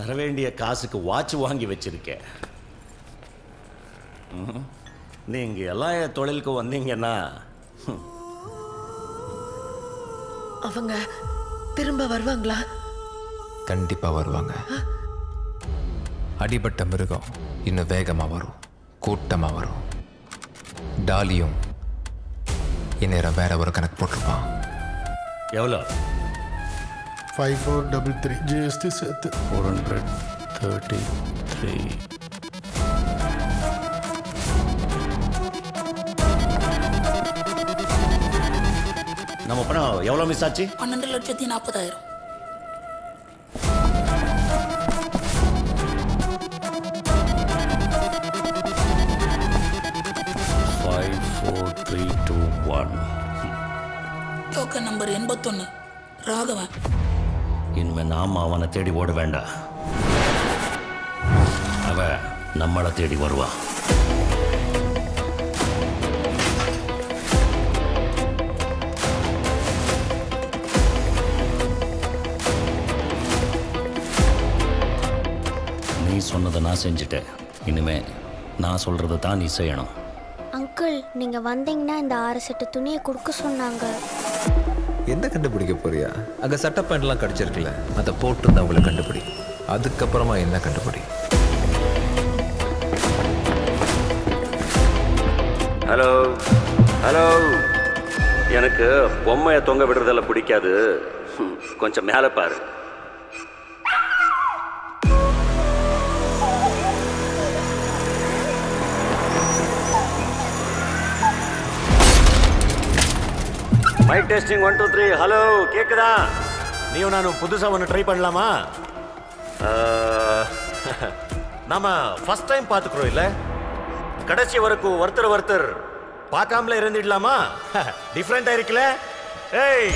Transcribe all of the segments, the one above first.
வரவேண்டிய காசுக்கு வாட்ச் வாங்கி வச்சிருக்கேன் ம்ஹும். நீங்க எல்லாம் என் தொழிலுக்கு வந்தீங்கன்னா ஹம், அவங்க திரும்ப வருவாங்களா கண்டிப்பா வருவாங்க அடிபட்ட மிருகம் இன்னும் வேகமா வரும் கூட்டமா வரும் டாலியும் இந்நேரம் வேற ஒரு கணக்கு போட்டிருப்பான் எவ்வளோ five four double three GST சேர்த்து ஃபோர் ஹண்ட்ரட் தேர்ட்டி த்ரீ நம்ம பணம் எவ்வளோ மிஸ் ஆச்சு பன்னெண்டு லட்சத்தி நாற்பதாயிரம் five four three two one token number எண்பத்தொன்னு ராகவன் இனிமே நாம அவனை தேடி ஓட வேண்டாம் அவன் நம்மளை தேடி வருவான் நீ சொன்னதை நான் செஞ்சுட்டேன் இனிமே நான் சொல்றதை தான் நீ செய்யணும் அங்கிள் நீங்க வந்தீங்கன்னா இந்த ஆறு செட்டு துணியை கொடுக்க சொன்னாங்க என்ன கண்டுபிடிக்க போறியா அங்க சட்ட பேண்ட்லாம் கிடைச்சிருக்குல்ல அதை போட்டு தான் அவங்களை கண்டுபிடி அதுக்கப்புறமா என்ன கண்டுபிடி ஹலோ ஹலோ எனக்கு பொம்மையை தொங்க விடுறதெல்லாம் பிடிக்காது ஹம், கொஞ்சம் மேலே பாரு mic testing one two three hello கேக்குதா நீயும் நானும் புதுசாக ஒன்று ட்ரை பண்ணலாமா நாம ஃபர்ஸ்ட் டைம் பார்த்துக்குறோம் இல்லை கடைசி வரைக்கும் ஒருத்தர் ஒருத்தர் பார்க்காமலே இருந்துடலாமா டிஃப்ரெண்டா இருக்குல்ல ஏய்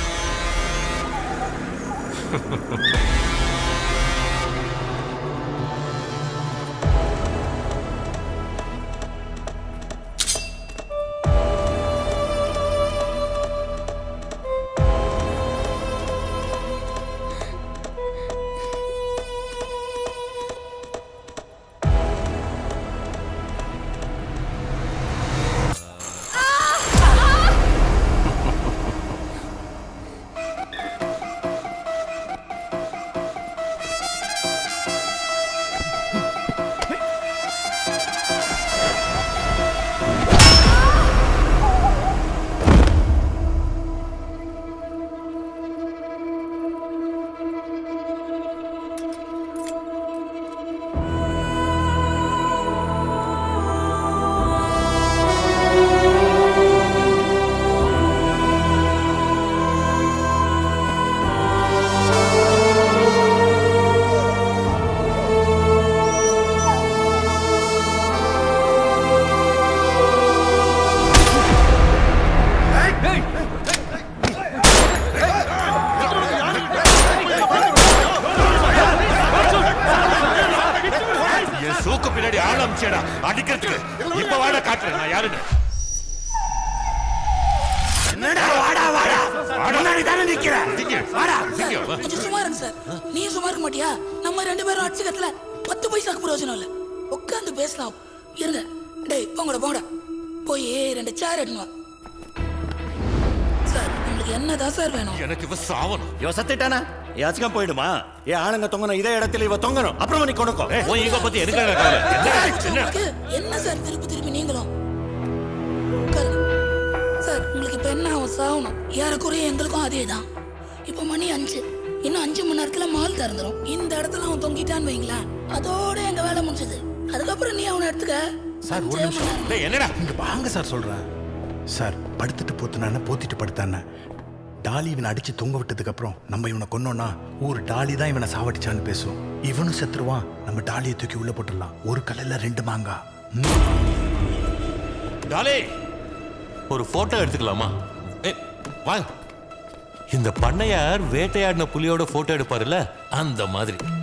என் சூக்கு பின்னாடி ஆள் அமிச்சேடா அடிக்கிறதுக்கு இப்ப வாட காட்டுறேன் நான் யாருன்னு கொஞ்சம் சும்மா இருங்க சார் நீ சும்மா இருக்க மாட்டியா நம்ம ரெண்டு பேரும் அடிச்சுக்கத்துல பத்து பைசாக்கு பிரயோஜனம் இல்ல உட்காந்து பேசலாம் இருங்க டேய் போங்கடா போங்கடா போய் ரெண்டு சேர் எடுங்க சார் உங்களுக்கு என்னதான் சார் வேணும் எனக்கு இவ சாவணும் இவ சத்திட்டானா யாச்சுக்கா போயிடுமா ஏ ஆளுங்க தொங்கணும் இதே இடத்துல இவ தொங்கணும் அப்புறமா நீ கொடுக்கும் உன் ஈகோ பத்தி எனக்கு என்ன கவலை? என்ன? என்ன உங்களுக்கு என்ன சார் திருப்பி திருப்பி நீங்களும் உட்காருங்க. சார் உங்களுக்கு இப்ப என்ன ஆகும் சாகணும் ஏறக்குறைய எங்களுக்கும் அதே தான் இப்போ மணி அஞ்சு இன்னும் அஞ்சு மணி நேரத்துல மால் திறந்துரும் இந்த இடத்துல அவன் தொங்கிட்டான்னு வைங்களேன் அதோட எங்க வேலை முடிஞ்சது அதுக்கப்புறம் நீ அவனை எடுத்துக்க சார் ஒரு அஞ்சே மணி நிமிஷம் நேரம். டேய், என்னடா இங்க வாங்க சார் சொல்றேன் சார் படுத்துட்டு போத்துனானே போத்திட்டு படுத்தானே டாலி இவனை அடிச்சு தொங்க விட்டதுக்கு அப்புறம் நம்ம இவனை கொன்னோம்னா ஒரு டாலி தான் இவனை சாவடிச்சான்னு பேசும் இவனும் செத்துருவான் நம்ம டாலியை தூக்கி உள்ள போட்டுடலாம் ஒரு கல்லுல ரெண்டு மாங்கா ம். டாலே ஒரு போட்டோ எடுத்துக்கலாமா ஏய், வாங்க இந்த பண்ணையார் வேட்டையாடின புலியோட போட்டோ எடுப்பாருல்ல அந்த மாதிரி